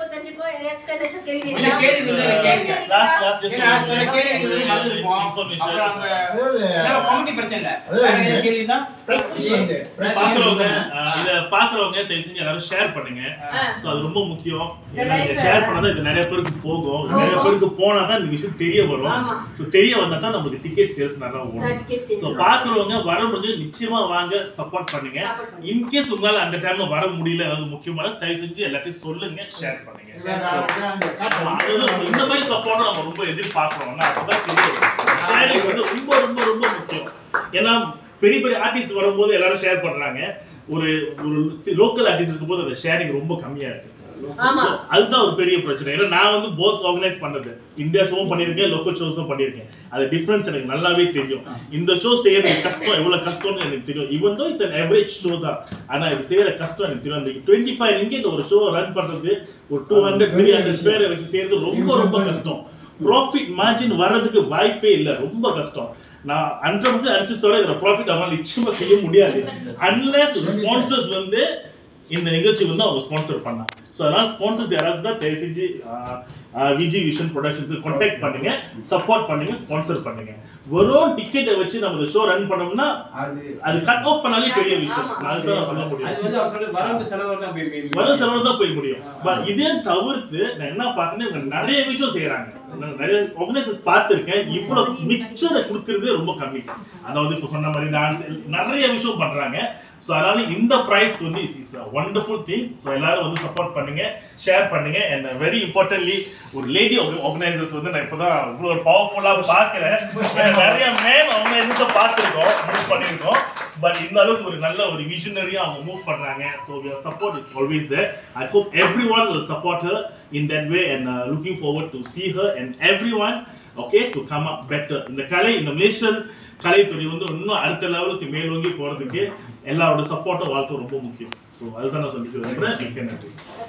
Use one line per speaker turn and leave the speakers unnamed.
இருபத்தஞ்சுக்கோ ஏதாச்சும் ஏதாச்சும் கேள்வி
கொஞ்சம்
இருக்கா?
கேள்வி இருக்குது, கேள்வி.
கேள்வி
Last,
இருக்கா?
last, just
ஏன்னா,
ஒரு
சில கேள்வி இருக்குது, மறந்துருப்போம்.
information.
அப்புறம் அந்த
அதாவது,
இதெல்லாம் community பிரச்சனை இல்ல.
அதாவது
வேற ஏதாவது கேள்வின்னா,
practice வந்து, practice
பாக்குறவங்க
வந்து,
அஹ், இத பாக்குறவங்க தயவு செஞ்சு எல்லாரும் ஷேர் பண்ணுங்க
ஆ.
சோ அது ரொம்ப முக்கியம்
இந்த
ஏன்னா நீங்க
life-
ஷேர் பண்ணாதான் இது நிறைய பேருக்கு போகும் நிறைய
ஆமா.
பேருக்கு போனா தான் இந்த விஷயம் தெரிய வரும்
ஆமா.
சோ தெரிய வந்தா தான் நமக்கு டிக்கெட் சேல்ஸ் நல்லா
நான்
வரும்
ticket sales
சோ
தான்.
பாக்குறவங்க வர முடிஞ்சு நிச்சயமா வாங்க சப்போர்ட் பண்ணுங்க
Support பண்ணுங்க.
இன்கேஸ் உங்களால அந்த டைம்ல வர முடியல அதாவது முக்கியமான தயவு செஞ்சு எல்லாத்தையும் சொல்லுங்க ஷேர் பண்ணுங்க
வேற ஆளுக்கு அந்த
ஆமா, அது வந்து இந்த மாதிரி சப்போர்ட் நம்ம ரொம்ப எதிர்பார்க்கிறோம்னா அப்பதான் தெரியும் ஷேரிங் வந்து ரொம்ப ரொம்ப ரொம்ப முக்கியம் ஏன்னா பெரிய பெரிய ஆர்டிஸ்ட் வரும்போது எல்லாரும் ஷேர் பண்றாங்க ஒரு ஒரு லோக்கல் ஆர்டிஸ்ட் இருக்கும்போது அந்த ஷேரிங் ரொம்ப கம்மியா இருக்கு
ஆமா.
So, அதுதான் ஒரு பெரிய பிரச்சனை ஏன்னா நான் வந்து போத் ஆர்கனைஸ் பண்றது இந்தியா ஷோவும் பண்ணியிருக்கேன் லோக்கல் ஷோஸும் பண்ணியிருக்கேன் அது டிஃபரன்ஸ் எனக்கு நல்லாவே தெரியும் இந்த ஷோ செய்யறது கஷ்டம் எவ்வளவு கஷ்டம்னு எனக்கு தெரியும் even though it's average show தான் ஆனா இது செய்யற கஷ்டம் எனக்கு தெரியும் அந்த டுவெண்ட்டி ஃபைவ் ரிங்கெட் ஒரு ஷோ ரன் பண்றது ஒரு டூ ஹண்ட்ரட் த்ரீ ஹண்ட்ரட் பேரை வச்சு செய்யறது ரொம்ப ரொம்ப கஷ்டம் ப்ராஃபிட் மார்ஜின் வர்றதுக்கு வாய்ப்பே இல்லை ரொம்ப கஷ்டம் நான் ஹண்ட்ரட் பர்சன்ட் அடிச்சு சொல்ல இதுல ப்ராஃபிட் அவனால நிச்சயமா செய்ய முடியாது அன்லஸ் ஸ்பான்சர்ஸ் வந்து இந்த நிகழ்ச்சி வந்து அவங்க ஸ்பான்சர் பண்ணாங்க ஸோ அதனால ஸ்பான்சர்ஸ் யாராவது தான் தயவு செஞ்சு விஜி விஷன் ப்ரொடக்ஷன்ஸ் கான்டாக்ட் பண்ணுங்க சப்போர்ட் பண்ணுங்க ஸ்பான்சர் பண்ணுங்க வெறும் டிக்கெட்டை வச்சு நம்ம ஷோ ரன் பண்ணோம்னா
அது
அது கட் ஆஃப் பண்ணாலே பெரிய விஷயம்
ஆமா.
நான் அதுதான் சொல்ல முடியும்
அது வந்து அவர் சொல்றது வரவு செலவு தான் போய் போய்
வர செலவு தான் போய் முடியும் பட் இதே தவிர்த்து நான் என்ன பார்க்கணும் இவங்க நிறைய விஷயம் செய்யறாங்க நான் நிறைய ஆர்கனைசர்ஸ் பார்த்துருக்கேன் இவ்வளவு மிக்சரை கொடுக்கறதே ரொம்ப கம்மி அதாவது இப்போ சொன்ன மாதிரி டான்ஸ் நிறைய விஷயம் பண்றாங்க ஸோ அதனால இந்த ப்ரைஸ் வந்து is is wonderful thing so எல்லாரும் வந்து சப்போர்ட் பண்ணுங்க ஷேர் பண்ணுங்க அண்ட் வெரி இம்பார்ட்டன்ட்லி ஒரு லேடி ஆர்கனைசர்ஸ் வந்து நான் இப்போதான் இவ்வளோ ஒரு பவர்ஃபுல்லாக பார்க்குறேன் நிறைய மேன் ஆர்கனைசர்ஸை பார்த்துருக்கோம் மூவ் பண்ணியிருக்கோம் பட் இந்த அளவுக்கு ஒரு நல்ல ஒரு விஷனரியா அவங்க மூவ் பண்றாங்க so your support is always there I hope every one will support her in that way and looking forward to see her and every one okay to come up better இந்த கலை இந்த nation கலைத்துறை வந்து இன்னும் அடுத்த லெவலுக்கு மேலோங்கி போறதுக்கு எல்லாரோட சப்போர்ட்டும் வாழ்க்கை ரொம்ப முக்கியம் ஸோ அதுதான் நான் சொல்லிக்கிறேன் மிக்க நன்றி